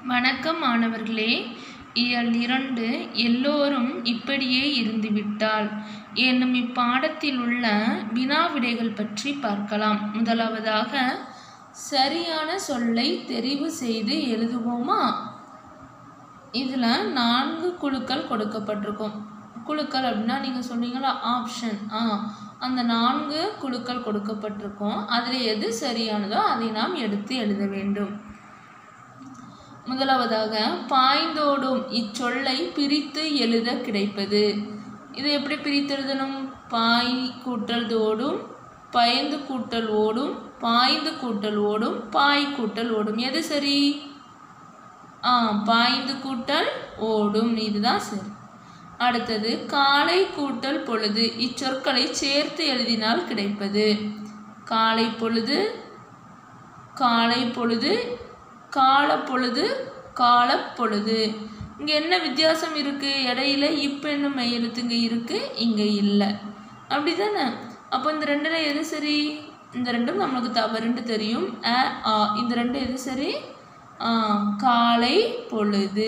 வணக்கம் மாணவர்களே இயல் இரண்டு எல்லோரும் இப்படியே இருந்துவிட்டால் என்னும் இப்பாடத்தில் உள்ள வினா விடைகள் பற்றி பார்க்கலாம் முதலாவதாக சரியான சொல்லை தெரிவு செய்து எழுதுவோமா இதில் நான்கு குழுக்கள் கொடுக்கப்பட்டிருக்கும் குழுக்கள் அப்படின்னா நீங்கள் சொன்னீங்களா ஆப்ஷன் ஆ அந்த நான்கு குழுக்கள் கொடுக்கப்பட்டிருக்கும் அதில் எது சரியானதோ அதை நாம் எடுத்து எழுத வேண்டும் முதலாவதாக பாய்ந்தோடும் இச்சொல்லை பிரித்து எழுத கிடைப்பது இதை எப்படி பிரித்து எழுதணும் பாய் கூட்டல் தோடும் பயந்து கூட்டல் ஓடும் பாய்ந்து கூட்டல் ஓடும் பாய் கூட்டல் ஓடும் எது சரி ஆ பாய்ந்து கூட்டல் ஓடும் இதுதான் சரி அடுத்தது காலை கூட்டல் பொழுது இச்சொற்களை சேர்த்து எழுதினால் கிடைப்பது காலை பொழுது காலை பொழுது காலப்பொழுது காலப்பொழுது இங்கே என்ன வித்தியாசம் இருக்குது இடையில இப்போ என்னும் மெய் எழுத்துங்க இருக்குது இங்கே இல்லை அப்படி தானே அப்போ இந்த ரெண்டில் எது சரி இந்த ரெண்டும் நம்மளுக்கு தவறுன்னு தெரியும் அ ஆ இந்த ரெண்டு எது சரி ஆ காலை பொழுது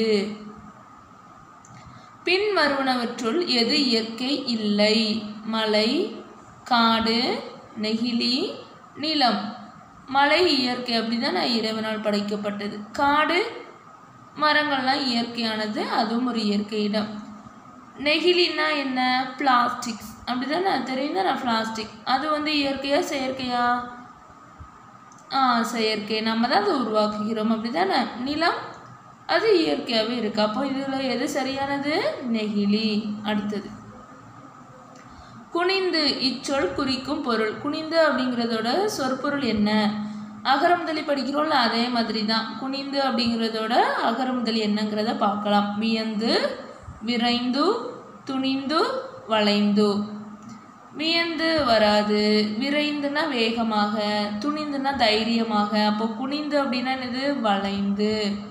பின் வருவனவற்றுள் எது இயற்கை இல்லை மலை காடு நெகிழி நிலம் மலை இயற்கை அப்படிதான் நான் இறைவனால் படைக்கப்பட்டது காடு மரங்கள்லாம் இயற்கையானது அதுவும் ஒரு இயற்கை இடம் நெகிழின்னா என்ன பிளாஸ்டிக்ஸ் அப்படிதானே தெரியும் தான் பிளாஸ்டிக் அது வந்து இயற்கையா செயற்கையா ஆ செயற்கை நம்ம தான் அதை உருவாக்குகிறோம் அப்படிதானே நிலம் அது இயற்கையாகவே இருக்கு அப்போ இதில் எது சரியானது நெகிழி அடுத்தது குனிந்து இச்சொல் குறிக்கும் பொருள் குனிந்து அப்படிங்கிறதோட சொற்பொருள் என்ன அகரமுதலி படிக்கிறோம்ல அதே மாதிரி தான் குனிந்து அப்படிங்கிறதோட அகரமுதலி என்னங்கிறத பார்க்கலாம் வியந்து விரைந்து துணிந்து வளைந்து வியந்து வராது விரைந்துனா வேகமாக துணிந்துனா தைரியமாக அப்போ குனிந்து அப்படின்னா என்னது வளைந்து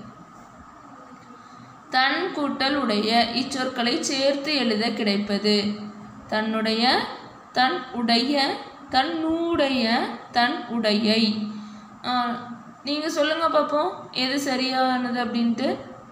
தன் கூட்டல் உடைய இச்சொற்களை சேர்த்து எழுத கிடைப்பது தன்னுடைய தன் உடைய தன்னுடைய தன் உடையை நீங்கள் சொல்லுங்கள் பார்ப்போம் எது சரியானது அப்படின்ட்டு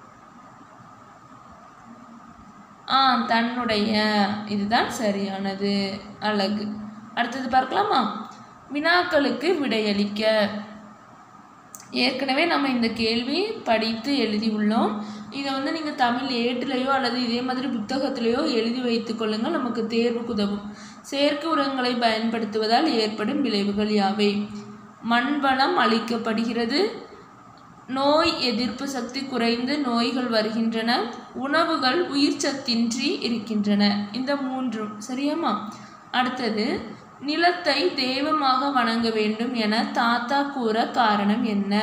ஆ தன்னுடைய இதுதான் சரியானது அழகு அடுத்தது பார்க்கலாமா வினாக்களுக்கு விடையளிக்க ஏற்கனவே நம்ம இந்த கேள்வி படித்து எழுதி உள்ளோம் இதை வந்து நீங்கள் தமிழ் ஏட்டுலேயோ அல்லது இதே மாதிரி புத்தகத்திலேயோ எழுதி வைத்து கொள்ளுங்கள் நமக்கு தேர்வுக்கு உதவும் செயற்கை உரங்களை பயன்படுத்துவதால் ஏற்படும் விளைவுகள் யாவை மண்வளம் அளிக்கப்படுகிறது நோய் எதிர்ப்பு சக்தி குறைந்து நோய்கள் வருகின்றன உணவுகள் உயிர் சத்தின்றி இருக்கின்றன இந்த மூன்றும் சரியாமா அடுத்தது நிலத்தை தெய்வமாக வணங்க வேண்டும் என தாத்தா கூற காரணம் என்ன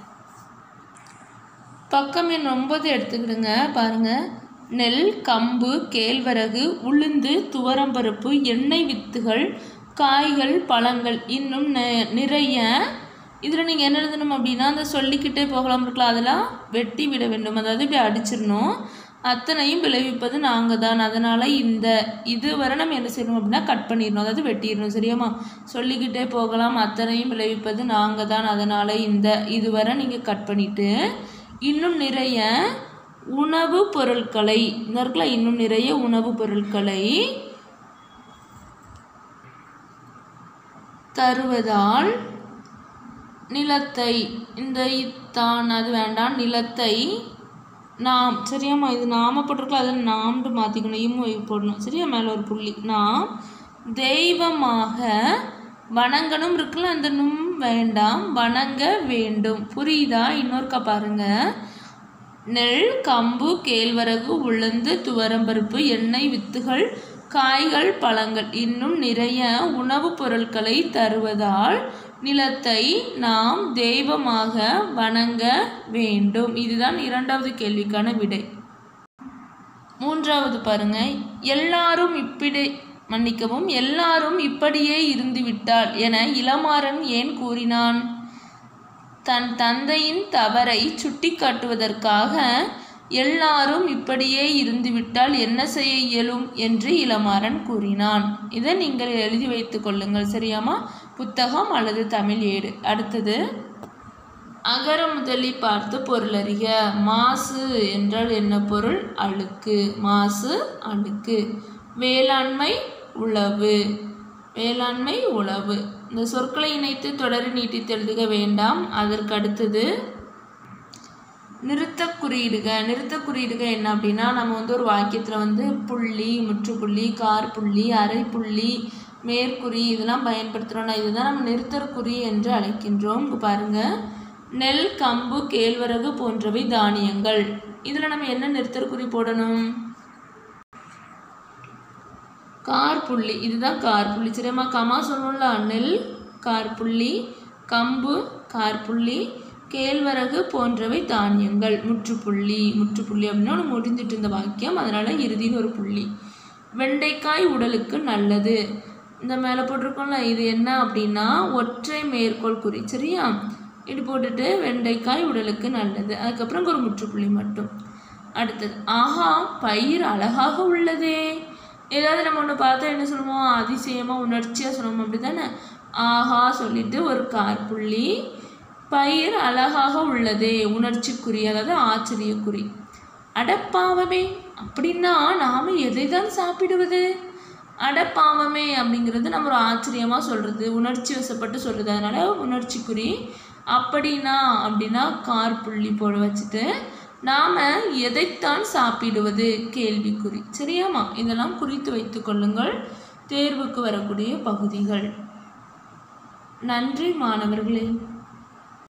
பக்கம் எண் ஒன்பது எடுத்துக்கிடுங்க பாருங்க நெல் கம்பு கேழ்வரகு உளுந்து துவரம்பருப்பு எண்ணெய் வித்துகள் காய்கள் பழங்கள் இன்னும் நிறைய இதில் நீங்கள் என்ன எழுதணும் அப்படின்னா அந்த சொல்லிக்கிட்டே போகலாம் இருக்கலாம் அதெல்லாம் வெட்டி விட வேண்டும் அதாவது இப்படி அடிச்சிடணும் அத்தனையும் விளைவிப்பது நாங்கள் தான் அதனால் இந்த இதுவரை நம்ம என்ன செய்யணும் அப்படின்னா கட் பண்ணிடணும் அதாவது வெட்டிடணும் சரியாம்மா சொல்லிக்கிட்டே போகலாம் அத்தனையும் விளைவிப்பது நாங்கள் தான் அதனால் இந்த இதுவரை நீங்கள் கட் பண்ணிவிட்டு இன்னும் நிறைய உணவு பொருட்களை இந்த இருக்குல்ல இன்னும் நிறைய உணவு பொருட்களை தருவதால் நிலத்தை இந்த இத்தான் அது வேண்டாம் நிலத்தை நாம் சரியாம்மா இது நாம போட்டிருக்கலாம் அதை நாம்னு மாற்றிக்கணும் இம்மு போடணும் சரியா மேலே ஒரு புள்ளி நாம் தெய்வமாக வணங்கணும் இருக்குல்ல அந்த நும் வேண்டாம் வணங்க வேண்டும் புரியுதா இன்னொருக்கா பாருங்க நெல் கம்பு கேழ்வரகு உளுந்து துவரம்பருப்பு எண்ணெய் வித்துகள் காய்கள் பழங்கள் இன்னும் நிறைய உணவுப் பொருட்களை தருவதால் நிலத்தை நாம் தெய்வமாக வணங்க வேண்டும் இதுதான் இரண்டாவது கேள்விக்கான விடை மூன்றாவது பாருங்க எல்லாரும் இப்படி மன்னிக்கவும் எல்லாரும் இப்படியே இருந்துவிட்டால் என இளமாறன் ஏன் கூறினான் தன் தந்தையின் தவறை சுட்டிக்காட்டுவதற்காக எல்லாரும் இப்படியே இருந்துவிட்டால் என்ன செய்ய இயலும் என்று இளமாறன் கூறினான் இதை நீங்கள் எழுதி வைத்துக் கொள்ளுங்கள் சரியாமா புத்தகம் அல்லது தமிழ் ஏடு அடுத்தது அகர முதலி பார்த்து பொருளறிக மாசு என்றால் என்ன பொருள் அழுக்கு மாசு அழுக்கு வேளாண்மை உழவு வேளாண்மை உழவு இந்த சொற்களை இணைத்து தொடரி நீட்டித்து எழுதுக வேண்டாம் அதற்கு அடுத்தது நிறுத்த குறியிடுக நிறுத்த குறியிடுக என்ன அப்படின்னா நம்ம வந்து ஒரு வாக்கியத்தில் வந்து புள்ளி முற்றுப்புள்ளி கார் புள்ளி அரை புள்ளி மேற்குறி இதெல்லாம் பயன்படுத்துகிறோம்னா இதுதான் நம்ம நிறுத்தற் குறி என்று அழைக்கின்றோம் இங்கே பாருங்க நெல் கம்பு கேழ்வரகு போன்றவை தானியங்கள் இதில் நம்ம என்ன நிறுத்தற் குறி போடணும் கார் புள்ளி இதுதான் கார் புள்ளி சரியாம்மா கமா சொல்லணும்ல நெல் கார் புள்ளி கம்பு கார் புள்ளி கேழ்வரகு போன்றவை தானியங்கள் முற்றுப்புள்ளி முற்றுப்புள்ளி அப்படின்னா ஒன்று முடிஞ்சிட்டு இந்த வாக்கியம் அதனால இறுதியில் ஒரு புள்ளி வெண்டைக்காய் உடலுக்கு நல்லது இந்த மேலே போட்டிருக்கோம்ல இது என்ன அப்படின்னா ஒற்றை மேற்கோள் குறி சரியா இப்படி போட்டுட்டு வெண்டைக்காய் உடலுக்கு நல்லது அதுக்கப்புறம் இங்க ஒரு முற்றுப்புள்ளி மட்டும் அடுத்தது ஆஹா பயிர் அழகாக உள்ளதே ஏதாவது நம்ம ஒன்று பார்த்தா என்ன சொல்லுவோம் அதிசயமாக உணர்ச்சியாக சொல்லுவோம் அப்படி தானே ஆஹா சொல்லிட்டு ஒரு கார்புள்ளி பயிர் அழகாக உள்ளதே உணர்ச்சிக்குறி அதாவது ஆச்சரியக்குறி அடப்பாவமே அப்படின்னா நாம் எதை தான் சாப்பிடுவது அடப்பாவமே அப்படிங்கிறது நம்ம ஒரு ஆச்சரியமாக சொல்கிறது உணர்ச்சி வசப்பட்டு சொல்கிறது அதனால் உணர்ச்சிக்குறி அப்படின்னா அப்படின்னா கார் புள்ளி போட வச்சுட்டு நாம் எதைத்தான் சாப்பிடுவது கேள்விக்குறி சரியாம்மா இதெல்லாம் குறித்து வைத்துக் கொள்ளுங்கள் தேர்வுக்கு வரக்கூடிய பகுதிகள் நன்றி மாணவர்களே